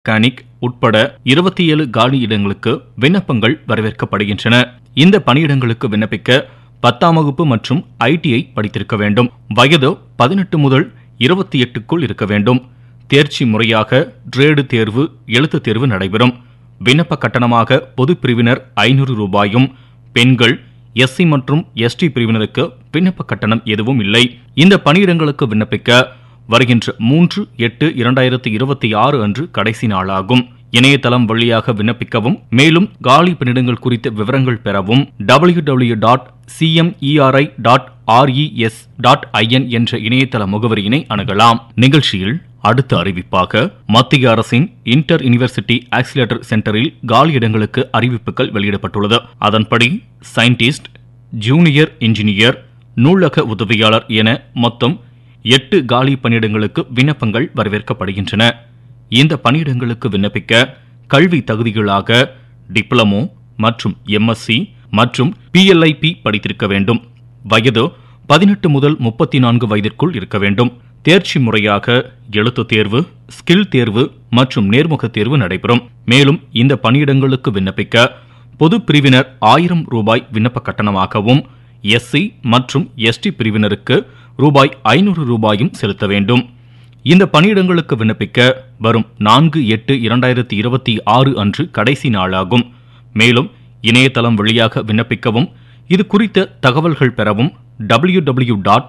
mechanic உட்பட இருபத்தி ஏழு காலி இடங்களுக்கு விண்ணப்பங்கள் வரவேற்கப்படுகின்றன இந்த பணியிடங்களுக்கு விண்ணப்பிக்க பத்தாம் வகுப்பு மற்றும் ஐடிஐ படித்திருக்க வேண்டும் வயது பதினெட்டு முதல் இருபத்தி எட்டுக்குள் இருக்க வேண்டும் தேர்ச்சி முறையாக கிரேடு தேர்வு எழுத்துத் தேர்வு நடைபெறும் விண்ணப்ப கட்டணமாக பொது பிரிவினர் ஐநூறு ரூபாயும் பெண்கள் எஸ்சி மற்றும் எஸ்டி பிரிவினருக்கு விண்ணப்ப கட்டணம் எதுவும் இல்லை இந்த பணியிடங்களுக்கு விண்ணப்பிக்க வருகின்ற மூன்று எட்டு இரண்டாயிரத்தி இருபத்தி ஆறு அன்று கடைசி நாளாகும் இணையதளம் வழியாக விண்ணப்பிக்கவும் மேலும் காலி பணியிடங்கள் குறித்த விவரங்கள் பெறவும் W W dot CMERI dot RES dot IN என்ற இணையதள முகவரியினை அணுகலாம் நிகழ்ச்சியில் அடுத்த அறிவிப்பாக மத்திய அரசின் இன்டர் யுனிவர்சிட்டி ஆக்சிலேட்டர் சென்டரில் காலி இடங்களுக்கு அறிவிப்புகள் வெளியிடப்பட்டுள்ளது அதன்படி சயின்டிஸ்ட் ஜூனியர் இன்ஜினியர் நூலக உதவியாளர் என மொத்தம் எட்டு காலி பணியிடங்களுக்கு விண்ணப்பங்கள் வரவேற்கப்படுகின்றன இந்த பணியிடங்களுக்கு விண்ணப்பிக்க கல்வி தகுதிகளாக டிப்ளமோ மற்றும் எம்எஸ்சி மற்றும் பிஎல்ஐபி படித்திருக்க வேண்டும் வயது பதினெட்டு முதல் முப்பத்தி நான்கு வயதிற்குள் இருக்க வேண்டும் தேர்ச்சி முறையாக எழுத்துத் தேர்வு ஸ்கில் தேர்வு மற்றும் நேர்முக தேர்வு நடைபெறும் மேலும் இந்த பணியிடங்களுக்கு விண்ணப்பிக்க பொது பிரிவினர் ஆயிரம் ரூபாய் விண்ணப்ப கட்டணமாகவும் எஸ்சி மற்றும் எஸ்டி பிரிவினருக்கு ரூபாய் ஐநூறு ரூபாயும் செலுத்த வேண்டும் இந்த பணியிடங்களுக்கு விண்ணப்பிக்க வரும் நான்கு எட்டு இரண்டாயிரத்தி இருபத்தி ஆறு அன்று கடைசி நாளாகும் மேலும் இணையதளம் வழியாக விண்ணப்பிக்கவும் இது குறித்த தகவல்கள் பெறவும் W W dot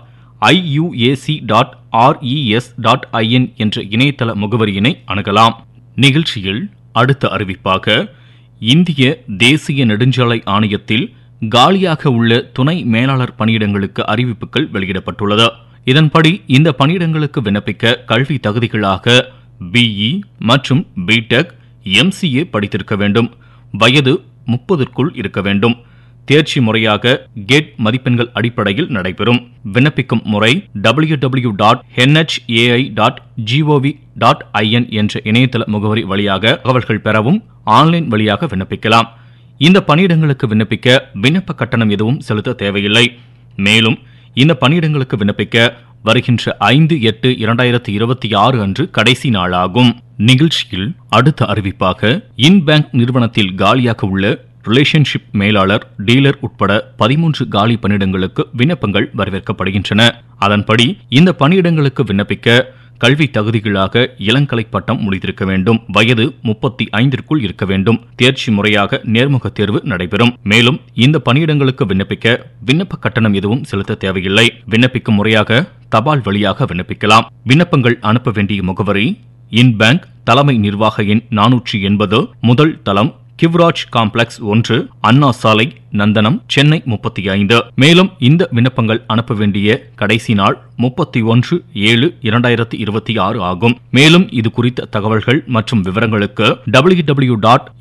IUAC dot RES dot IN என்ற இணையதள முகவரியினை அணுகலாம் நிகழ்ச்சியில் அடுத்த அறிவிப்பாக இந்திய தேசிய நெடுஞ்சாலை ஆணையத்தில் காலியாக உள்ள துணை மேலாளர் பணியிடங்களுக்கு அறிவிப்புகள் வெளியிடப்பட்டுள்ளது இதன்படி இந்த பணியிடங்களுக்கு விண்ணப்பிக்க கல்வி தகுதிகளாக பிஇ மற்றும் பிடெக் எம்சிஏ படித்திருக்க வேண்டும் வயது முப்பதற்குள் இருக்க வேண்டும் தேர்ச்சி முறையாக கேட் மதிப்பெண்கள் அடிப்படையில் நடைபெறும் விண்ணப்பிக்கும் முறை W W dot NHAI dot GOV dot IN என்ற இணையதள முகவரி வழியாக தகவல்கள் பெறவும் ஆன்லைன் வழியாக விண்ணப்பிக்கலாம் இந்த பணியிடங்களுக்கு விண்ணப்பிக்க விண்ணப்ப கட்டணம் எதுவும் செலுத்த தேவையில்லை மேலும் இந்த பணியிடங்களுக்கு விண்ணப்பிக்க வருகின்ற ஐந்து எட்டு இரண்டாயிரத்தி இருபத்தி ஆறு அன்று கடைசி நாளாகும் நிகழ்ச்சியில் அடுத்த அறிவிப்பாக இன்பேங்க் நிறுவனத்தில் காலியாக உள்ள ரிலேஷன்ஷிப் மேலாளர் டீலர் உட்பட பதிமூன்று காலி பணியிடங்களுக்கு விண்ணப்பங்கள் வரவேற்கப்படுகின்றன அதன்படி இந்த பணியிடங்களுக்கு விண்ணப்பிக்க கல்வி தகுதிகளாக இளங்கலை பட்டம் முடித்திருக்க வேண்டும் வயது முப்பத்தி ஐந்திற்குள் இருக்க வேண்டும் தேர்ச்சி முறையாக நேர்முக தேர்வு நடைபெறும் மேலும் இந்த பணியிடங்களுக்கு விண்ணப்பிக்க விண்ணப்ப கட்டணம் எதுவும் செலுத்த தேவையில்லை விண்ணப்பிக்கும் முறையாக தபால் வழியாக விண்ணப்பிக்கலாம் விண்ணப்பங்கள் அனுப்ப வேண்டிய முகவரி இன் பேங்க் தலைமை நிர்வாக எண் நானூற்றி எண்பது முதல் தளம் கிவ்ராஜ் காம்ப்ளெக்ஸ் ஒன்று அண்ணா சாலை நந்தனம் சென்னை முப்பத்தி ஐந்து மேலும் இந்த விண்ணப்பங்கள் அனுப்ப வேண்டிய கடைசி நாள் முப்பத்தி ஒன்று ஏழு இரண்டாயிரத்தி இருபத்தி ஆறு ஆகும் மேலும் இது குறித்த தகவல்கள் மற்றும் விவரங்களுக்கு டபிள்யூ டபிள்யூ டாட்